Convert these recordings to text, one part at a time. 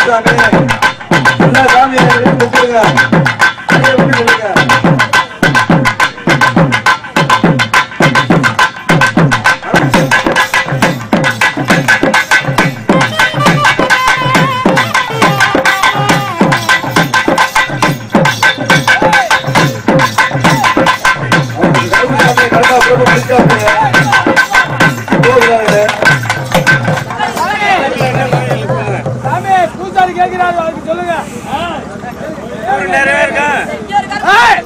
சாமி எல்லா சாமியாரையும் கும்பிடுங்க அப்படியே விட்டு விடுங்க கருப்பு சாமியை கரெக்டா போட்டு முடிச்சாங்க போகிறாங்க சாமி பூசாரி கேட்கிறாரு அதுக்கு சொல்லுங்க நிறைய இருக்கா ஏய்,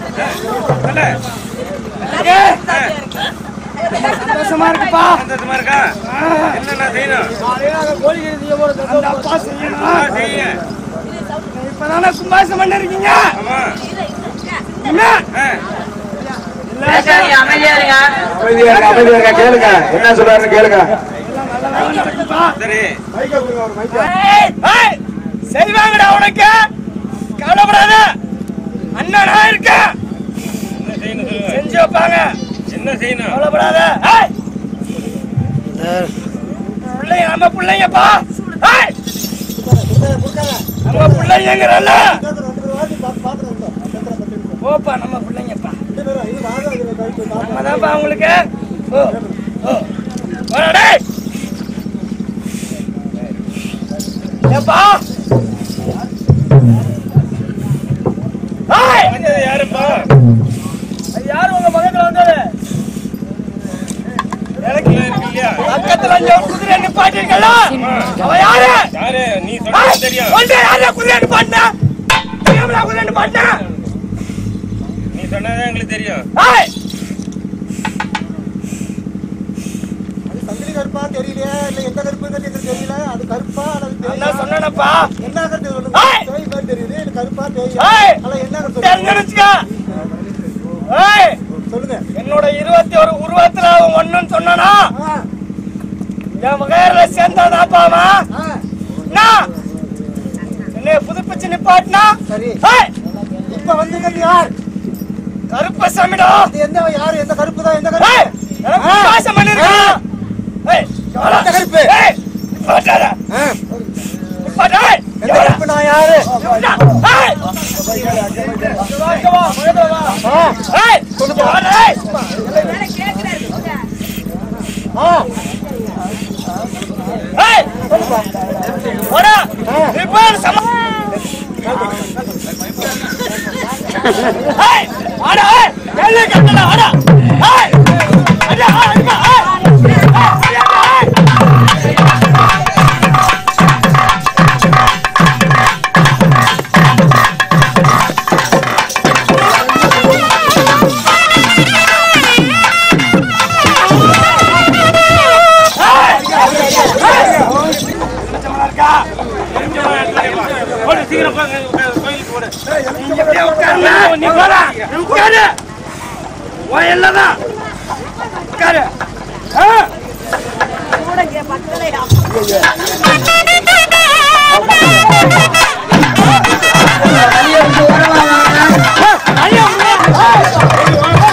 ஏய், சந்தோஷமா இருக்குப்பா சந்தோஷமா இருக்கா என்னென்ன செய்யணும் காலையில அங்க கோழிக்கறி செய்ய போறது அந்த அப்பா செய்யணும் ஆ, செய்யுங்க இப்பதானே கும்பாசம் பண்ணிருக்கீங்க ஆமா என்ன ஆ, பேசாதீங்க அமைதியா இருங்க அமைதியா இருங்க அமைதியா இருங்க கேளுங்க என்ன சொல்றாருன்னு கேளுங்க நடக்குதுப்பா சரி மைக்க கொடுங்க ஒரு மைக்க ஏய், ஏய், செய்வாங்கடா உனக்கு கவலைப்படாத அண்ணனா இருக்க என்ன செய்யணும் சொல்லுங்க செஞ்சு வைப்பாங்க என்ன செய்யணும் கவலைப்படாத ஏய். பிள்ளைங்க நம்ம பிள்ளைங்கப்பா ஏய். நம்ம பிள்ளைங்கிறல்ல போப்பா நம்ம பிள்ளைங்கப்பா நம்ம தான்ப்பா உங்களுக்கு ஓ ஓ போடா டேய். ஏப்பா ஏய். வந்தது யாருப்பா அது யாரு உங்க பக்கத்துல வந்தது எனக்கு இருக்கு இல்லையா பக்கத்துல இங்க ஒரு குதிரை நிப்பாட்டிருக்கல அவ யாரு யாரு நீ ஏய், சொன்னது தெரியும் வந்து யாரு குதிரை நிப்பாட்டினா தெரியாமலா குதிரை நிப்பாட்டினா நீ சொன்னதே எங்களுக்கு தெரியும் ஏய் சங்கிலி கருப்பா தெரியலையா இல்ல எந்த கருப்புங்கிறது எங்களுக்கு தெரியல அது கருப்பா அல்லது நான் தேயா? தான் சொன்னேனப்பா என்ன கருத்து சொல்லுங்க ஏய்! தேய் மாதிரி தெரியுது இல்ல கருப்பா தேயா ஏய்! அல்ல என்ன கருத்து தெரிஞ்சுக்க ஏய் சொல்லுங்க என்னோட இருபத்தி ஒரு உருவத்துல அவன் ஒண்ணுன்னு சொன்னானா ஆ, என் வகையில சேர்ந்தாதாப்பா அவன் ஆ, என்ன என்னைய புதுப்பிச்சு நிப்பாட்டினா சரி ஏய் இப்ப வந்திருக்கிறது யார் கருப்ப சாமிடா இது எந்த யார் எந்த கருப்பு தான் எந்த ஏய் கருப்பு எனக்கு ஆ. பாசம் பண்ணிருக்கான் ஏய் எவ்வளோ எந்த கருப்பு? ஏய் நிப்பாட்டாத ஆ, நிப்பாட்ட ஏய் எந்த கருப்பு நான் யாரு எவ்வளோ ஏய் வா, வா, வா. ஆ, ஏய் சொல்லுப்பா. எவ்வளோ, ஏய் ஆ, ஏய் போடா இப்போ சம ஏய் ஆடா ஏய் கேளு கட்டடா ஆடா ஏய் அடா அடா ஏய் ஏய் போடு சீக்கிரம் போங்க கோயிலுக்கு போடு நீ எப்படியே உட்காருண்ணா, நீ போடா, நீ உட்காரு. உன் எல்லைதான். உட்காரு. ஆ? ஐயா, உள்ள.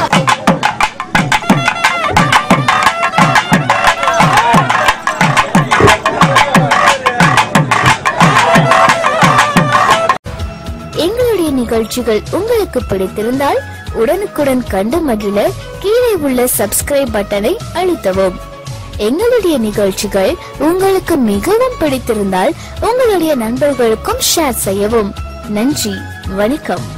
எங்களுடைய நிகழ்ச்சிகள் உங்களுக்கு பிடித்திருந்தால் உடனுக்குடன் கண்டு மகிழ கீழே உள்ள சப்ஸ்கிரைப் பட்டனை அழுத்தவும் எங்களுடைய நிகழ்ச்சிகள் உங்களுக்கு மிகவும் பிடித்திருந்தால் உங்களுடைய நண்பர்களுக்கும் ஷேர் செய்யவும் நன்றி வணக்கம்